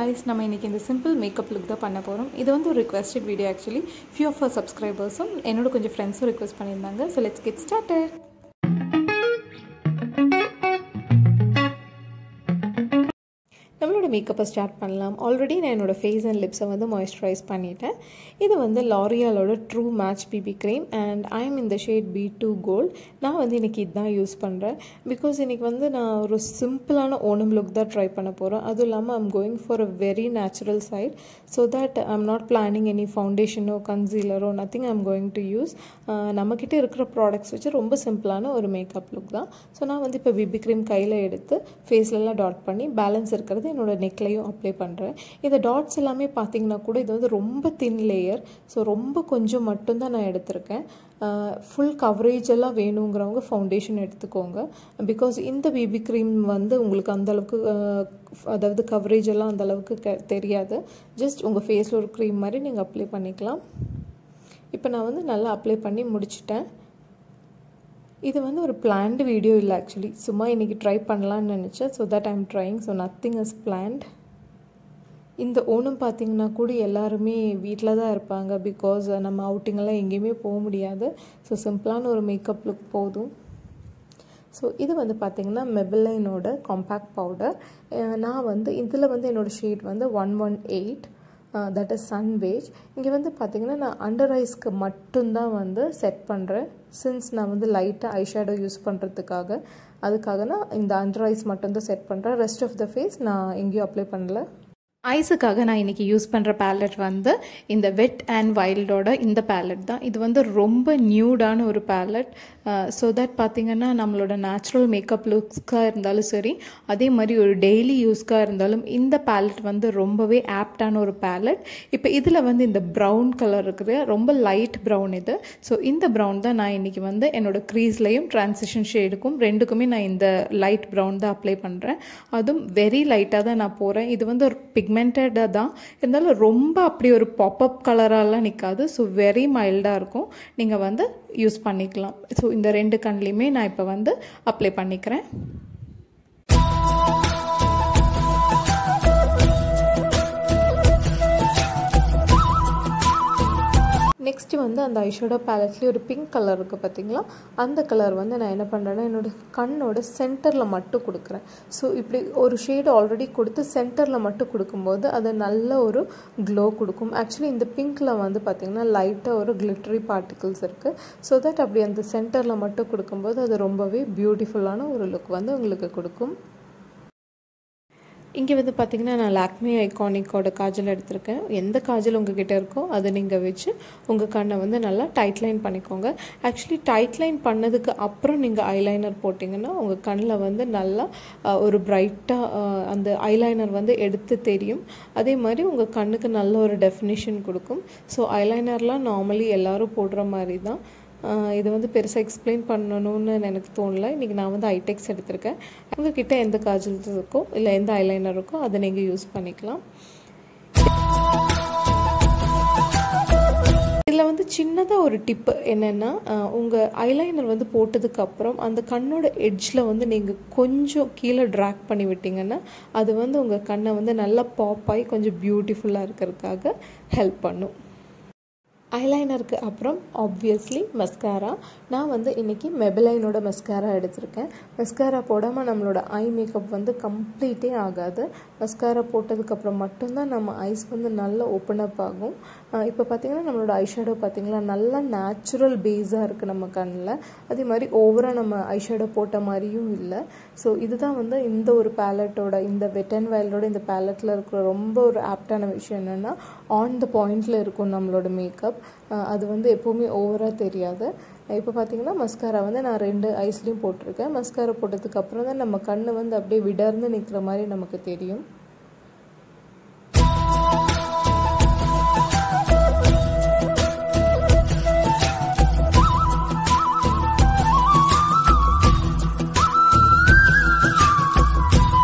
guys நம்ம இன்றைக்கி இந்த சிம்பிள் மேக்கப் லுக் தான் பண்ண போகிறோம் இது வந்து ஒரு requested video actually few of our சப்ஸ்கிரைபர்ஸும் என்னோட கொஞ்சம் ஃப்ரெண்ட்ஸும் ரிக்வெஸ்ட் பண்ணியிருந்தாங்க ஸோ லெட்ஸ் கெட் ஸ்டார்டட் நம்மளோட மேக்கப்பை ஸ்டார்ட் பண்ணலாம் ஆல்ரெடி நான் என்னோடய ஃபேஸ் அண்ட் லிப்ஸை வந்து மாய்ஸ்சரைஸ் பண்ணிட்டேன் இது வந்து லாரியாலோட true match BB cream and I am இந்த ஷேட் பி டூ கோல்ட் நான் வந்து இன்றைக்கி இதுதான் யூஸ் பண்ணுறேன் பிகாஸ் இன்றைக்கி வந்து நான் ஒரு சிம்பிளான ஓணம் லுக் தான் ட்ரை பண்ண போகிறேன் அதுவும் இல்லாமல் I'm going for a very natural side so that I'm not planning any ஃபவுண்டேஷனோ கன்சீலரோ nothing I'm going to use நம்மக்கிட்ட இருக்கிற ப்ராடக்ட்ஸ் வச்சு ரொம்ப சிம்பிளான ஒரு மேக்கப் லுக் தான் ஸோ நான் வந்து இப்போ பிபி க்ரீம் கையில் எடுத்து ஃபேஸ்லலாம் டாட் பண்ணி பேலன்ஸ் இருக்கிறது என்னோடய நெக்லையும் அப்ளை பண்ணுறேன் இந்த டாட்ஸ் எல்லாமே பார்த்தீங்கன்னா கூட இது வந்து ரொம்ப தின் லேயர் ஸோ ரொம்ப கொஞ்சம் மட்டும்தான் நான் எடுத்திருக்கேன் ஃபுல் கவரேஜ் எல்லாம் வேணுங்கிறவங்க ஃபவுண்டேஷன் எடுத்துக்கோங்க பிகாஸ் இந்த பிபி க்ரீம் வந்து உங்களுக்கு அந்தளவுக்கு அதாவது கவரேஜ் எல்லாம் அந்தளவுக்கு க தெரியாது ஜஸ்ட் உங்கள் ஃபேஸில் ஒரு க்ரீம் மாதிரி நீங்கள் அப்ளை பண்ணிக்கலாம் இப்போ நான் வந்து நல்லா அப்ளை பண்ணி முடிச்சிட்டேன் இது வந்து ஒரு பிளான்டு வீடியோ இல்லை ஆக்சுவலி சும்மா இன்றைக்கி ட்ரை பண்ணலான்னு நினச்சேன் so that I'm trying so nothing is planned இந்த ஓணம் பார்த்திங்கன்னா கூட எல்லாருமே வீட்டில் தான் இருப்பாங்க பிகாஸ் நம்ம அவுட்டிங்கெல்லாம் எங்கேயுமே போக முடியாது ஸோ சிம்பிளான ஒரு மேக்கப் லுக் போதும் ஸோ இது வந்து பார்த்திங்கன்னா மெபிலைனோட காம்பேக்ட் பவுடர் நான் வந்து இதில் வந்து என்னோடய ஷேட் வந்து one one eight that is sun beige இங்கே வந்து பார்த்திங்கன்னா நான் அண்டர் ஐஸ்க்கு மட்டும்தான் வந்து செட் பண்ணுறேன் சின்ஸ் நான் வந்து லைட்டாக ஐஷேடோ யூஸ் பண்ணுறதுக்காக அதுக்காக நான் இந்த அண்டர் ஐஸ் மட்டும்தான் செட் பண்ணுறேன் ரெஸ்ட் ஆஃப் த ஃபேஸ் நான் எங்கேயும் அப்ளை பண்ணல ஐஸுக்காக நான் இன்றைக்கி யூஸ் பண்ணுற பேலட் வந்து இந்த வெட் அண்ட் வைல்டோட இந்த பேலட் தான் இது வந்து ரொம்ப நியூடான ஒரு பேலட் ஸோ தட் பார்த்திங்கன்னா நம்மளோட நேச்சுரல் மேக்கப் லுக்ஸ்க்காக இருந்தாலும் சரி அதே மாதிரி ஒரு டெய்லி யூஸ்க்காக இருந்தாலும் இந்த பேலட் வந்து ரொம்பவே ஆப்டான ஒரு பேலட் இப்போ இதில் வந்து இந்த ப்ரௌன் கலர் இருக்குது ரொம்ப லைட் ப்ரௌன் இது ஸோ இந்த ப்ரௌன் தான் நான் இன்றைக்கி வந்து என்னோடய க்ரீஸ்லையும் ட்ரான்சிஷன் ஷேடுக்கும் ரெண்டுக்குமே நான் இந்த லைட் ப்ரௌன் தான் அப்ளை பண்ணுறேன் அதுவும் வெரி லைட்டாக தான் நான் போகிறேன் இது வந்து ஒரு பிக்மெண்டடாக தான் இருந்தாலும் ரொம்ப அப்படி ஒரு பாப்அப் கலராலாம் நிற்காது ஸோ வெரி மைல்டாக இருக்கும் நீங்கள் வந்து யூஸ் பண்ணிக்கலாம் ஸோ இந்த ரெண்டு கண்லேயுமே நான் இப்போ வந்து அப்ளை பண்ணிக்கிறேன் நெக்ஸ்ட்டு வந்து அந்த ஐஷோடோ பேலட்லேயே ஒரு பிங்க் கலர் இருக்குது பார்த்தீங்களா அந்த கலர் வந்து நான் என்ன பண்ணுறேன்னா என்னோடய கண்ணோட சென்டரில் மட்டும் கொடுக்குறேன் ஸோ இப்படி ஒரு ஷேடு ஆல்ரெடி கொடுத்து சென்டரில் மட்டும் கொடுக்கும்போது அது நல்ல ஒரு க்ளோ கொடுக்கும் ஆக்சுவலி இந்த பிங்க்கில் வந்து பார்த்திங்கன்னா லைட்டாக ஒரு கிளிட்டரி பார்ட்டிகிள்ஸ் இருக்குது ஸோ தட் அப்படி அந்த சென்டரில் மட்டும் கொடுக்கும்போது அது ரொம்பவே பியூட்டிஃபுல்லான ஒரு லுக் வந்து உங்களுக்கு கொடுக்கும் இங்கே வந்து பார்த்திங்கன்னா நான் லாக்மி ஐகானிக்கோட காஜல் எடுத்திருக்கேன் எந்த காஜல் உங்ககிட்ட இருக்கோ அதை நீங்கள் வச்சு உங்கள் கண்ணை வந்து நல்லா டைட் லைன் பண்ணிக்கோங்க ஆக்சுவலி டைட் லைன் பண்ணதுக்கு அப்புறம் நீங்கள் ஐலைனர் போட்டிங்கன்னா உங்கள் கண்ணில் வந்து நல்லா ஒரு பிரைட்டாக அந்த ஐலைனர் வந்து எடுத்து தெரியும் அதே மாதிரி உங்கள் கண்ணுக்கு நல்ல ஒரு டெஃபினிஷன் கொடுக்கும் ஸோ ஐலைனர்லாம் நார்மலி எல்லோரும் போடுற மாதிரி தான் இது வந்து பெருசாக எக்ஸ்பிளைன் பண்ணணும்னு எனக்கு தோணல இன்றைக்கி நான் வந்து ஐடெக்ஸ் எடுத்திருக்கேன் உங்ககிட்ட எந்த காஜல் இருக்கோ இல்லை எந்த ஐலைனர் இருக்கோ அதை நீங்கள் யூஸ் பண்ணிக்கலாம் இதில் வந்து சின்னதாக ஒரு டிப்பு என்னென்னா உங்கள் ஐலைனர் வந்து போட்டதுக்கப்புறம் அந்த கண்ணோட எட்ஜில் வந்து நீங்கள் கொஞ்சம் கீழே ட்ராக் பண்ணி விட்டிங்கன்னா அது வந்து உங்கள் கண்ணை வந்து நல்லா பாப் ஆகி கொஞ்சம் பியூட்டிஃபுல்லாக இருக்கிறதுக்காக ஹெல்ப் பண்ணும் ஐலைனருக்கு அப்புறம் ஆப்வியஸ்லி மஸ்காரா நான் வந்து இன்றைக்கி மெபிலைனோட மஸ்காரா எடுத்திருக்கேன் மஸ்காரா போடாமல் நம்மளோட ஐ மேக்கப் வந்து கம்ப்ளீட்டே ஆகாது மஸ்காரா போட்டதுக்கப்புறம் மட்டும்தான் நம்ம ஐஸ் வந்து நல்லா ஓப்பன் அப் ஆகும் இப்போ பார்த்திங்கன்னா நம்மளோட ஐஷேடோ பார்த்திங்களா நல்லா நேச்சுரல் பேஸாக இருக்குது நம்ம கண்ணில் அதே மாதிரி ஓவராக நம்ம ஐஷேடோ போட்ட மாதிரியும் இல்லை ஸோ இதுதான் வந்து இந்த ஒரு பேலட்டோட இந்த வெட் அண்ட் வயலோட இந்த பேலட்டில் இருக்கிற ரொம்ப ஒரு ஆப்டான விஷயம் என்னென்னா ஆன் த பாயிண்டில் இருக்கும் நம்மளோட மேக்கப் அது வந்து எப்போவுமே ஓவராக தெரியாது இப்போ பார்த்தீங்கன்னா மஸ்காரா வந்து நான் ரெண்டு ஐஸ்லேயும் போட்டிருக்கேன் மஸ்காரா போட்டதுக்கப்புறம் தான் நம்ம கண் வந்து அப்படியே விடர்ந்து நிற்கிற மாதிரி நமக்கு தெரியும்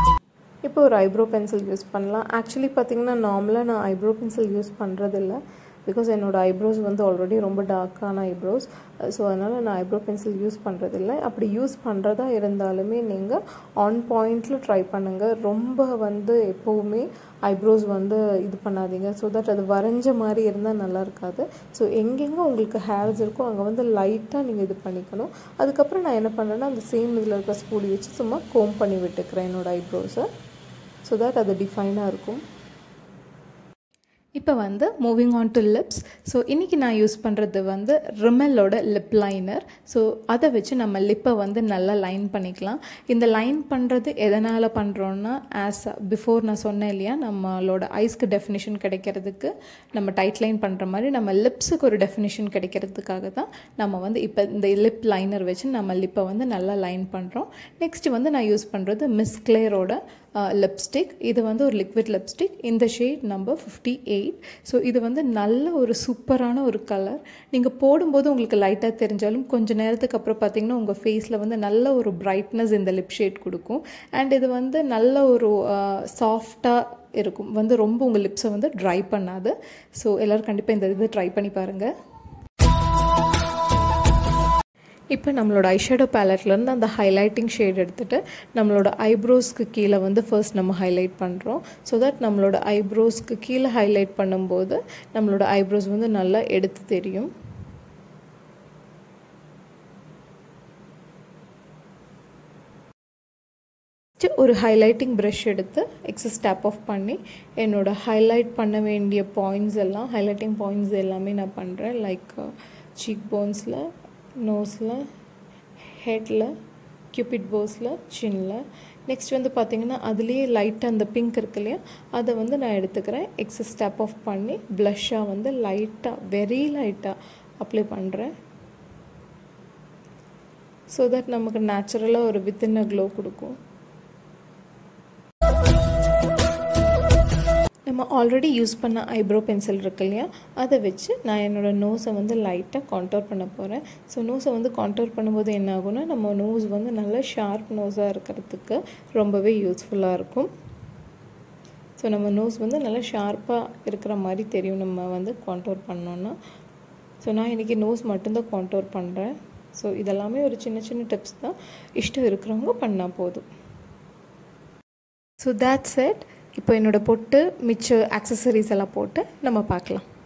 இப்போ ஒரு ஐப்ரோ பென்சில் யூஸ் பண்ணலாம் ஆக்சுவலி பார்த்திங்கன்னா நார்மலாக நான் ஐப்ரோ பென்சில் யூஸ் பண்ணுறதில்ல பிகாஸ் என்னோடய ஐப்ரோஸ் வந்து ஆல்ரெடி ரொம்ப டார்க்கான ஐப்ரோஸ் ஸோ அதனால் நான் ஐப்ரோ பென்சில் யூஸ் பண்ணுறதில்ல அப்படி யூஸ் பண்ணுறதா இருந்தாலுமே நீங்கள் ஆன் பாயிண்டில் ட்ரை பண்ணுங்கள் ரொம்ப வந்து எப்போவுமே ஐப்ரோஸ் வந்து இது பண்ணாதீங்க ஸோ தட் அது வரைஞ்ச மாதிரி இருந்தால் நல்லா இருக்காது ஸோ எங்கெங்கே உங்களுக்கு ஹேர்ஸ் இருக்கோ அங்கே வந்து லைட்டாக நீங்கள் இது பண்ணிக்கணும் அதுக்கப்புறம் நான் என்ன பண்ணுறேன்னா அந்த சேம் இதில் இருக்கிற ஸ்பூலி வச்சு சும்மா கோம் பண்ணி விட்டுக்கிறேன் என்னோடய ஐப்ரோஸை ஸோ தட் அது டிஃபைனாக இருக்கும் இப்போ வந்து moving on to lips so இன்றைக்கி நான் யூஸ் பண்ணுறது வந்து ரிமெல்லோட லிப் லைனர் ஸோ அதை வச்சு நம்ம லிப்பை வந்து நல்லா லைன் பண்ணிக்கலாம் இந்த லைன் பண்ணுறது எதனால் பண்ணுறோன்னா ஆஸ் பிஃபோர் நான் சொன்னேன் இல்லையா நம்மளோட ஐஸ்க்கு டெஃபினிஷன் கிடைக்கிறதுக்கு நம்ம டைட் லைன் பண்ணுற மாதிரி நம்ம லிப்ஸுக்கு ஒரு டெஃபினிஷன் கிடைக்கிறதுக்காக தான் நம்ம வந்து இப்போ இந்த லிப் லைனர் வச்சு நம்ம லிப்பை வந்து நல்லா லைன் பண்ணுறோம் நெக்ஸ்ட் வந்து நான் யூஸ் பண்ணுறது மிஸ் கிளேரோட லிப்ஸ்டிக் இது வந்து ஒரு லிக்விட் லிப்ஸ்டிக் இந்த shade number fifty eight so இது வந்து நல்ல ஒரு சூப்பரான ஒரு கலர் நீங்கள் போடும்போது உங்களுக்கு லைட்டாக தெரிஞ்சாலும் கொஞ்சம் நேரத்துக்கு அப்புறம் பார்த்தீங்கன்னா உங்கள் ஃபேஸில் வந்து நல்ல ஒரு பிரைட்னஸ் இந்த லிப் ஷேட் கொடுக்கும் அண்ட் இது வந்து நல்ல ஒரு சாஃப்டாக இருக்கும் வந்து ரொம்ப உங்கள் லிப்ஸை வந்து ட்ரை பண்ணாது ஸோ எல்லோரும் கண்டிப்பாக இந்த இது ட்ரை பண்ணி பாருங்கள் இப்போ நம்மளோட ஐஷேடோ பேலட்லேருந்து அந்த ஹைலைட்டிங் ஷேட் எடுத்துகிட்டு நம்மளோட ஐப்ரோஸ்க்கு கீழே வந்து ஃபர்ஸ்ட் நம்ம ஹைலைட் பண்ணுறோம் ஸோ தட் நம்மளோட ஐப்ரோஸ்க்கு கீழே ஹைலைட் பண்ணும்போது நம்மளோட ஐப்ரோஸ் வந்து நல்லா எடுத்து தெரியும் ஒரு ஹைலைட்டிங் ப்ரஷ் எடுத்து எக்ஸஸ் டேப் ஆஃப் பண்ணி என்னோடய ஹைலைட் பண்ண வேண்டிய பாயிண்ட்ஸ் எல்லாம் ஹைலைட்டிங் பாயிண்ட்ஸ் எல்லாமே நான் பண்ணுறேன் லைக் சீக் போன்ஸில் நோஸில் ஹெட்டில் கியூபிட் போஸில் சின்னில் நெக்ஸ்ட் வந்து பார்த்திங்கன்னா அதுலேயே லைட்டாக அந்த பிங்க் இருக்கு இல்லையா அதை வந்து நான் எடுத்துக்கிறேன் எக்ஸஸ் ஸ்டெப் ஆஃப் பண்ணி ப்ளஷ்ஷாக வந்து லைட்டாக வெரி லைட்டாக அப்ளை பண்ணுறேன் ஸோ தட் நமக்கு நேச்சுரலாக ஒரு வித்தின் அ க்ளோ கொடுக்கும் நம்ம ஆல்ரெடி யூஸ் பண்ண ஐப்ரோ பென்சில் இருக்கு இல்லையா அதை வச்சு நான் என்னோடய நோஸை வந்து லைட்டாக கான்டோர் பண்ண போகிறேன் ஸோ நோஸை வந்து கான்டோர் பண்ணும்போது என்ன ஆகும்னா நம்ம நோஸ் வந்து நல்லா ஷார்ப் நோஸாக இருக்கிறதுக்கு ரொம்பவே யூஸ்ஃபுல்லாக இருக்கும் ஸோ நம்ம நோஸ் வந்து நல்லா ஷார்ப்பாக இருக்கிற மாதிரி தெரியும் நம்ம வந்து கான்டோர் பண்ணோன்னா ஸோ நான் இன்றைக்கி நோஸ் மட்டும்தான் கான்டோர் பண்ணுறேன் ஸோ இதெல்லாமே ஒரு சின்ன சின்ன டிப்ஸ் தான் இஷ்டம் இருக்கிறவங்க பண்ணால் போதும் ஸோ தேட்ஸ் செட் இப்போ என்னோடய பொட்டு மிச்ச ஆக்சசரிஸ் எல்லாம் போட்டு நம்ம பார்க்கலாம்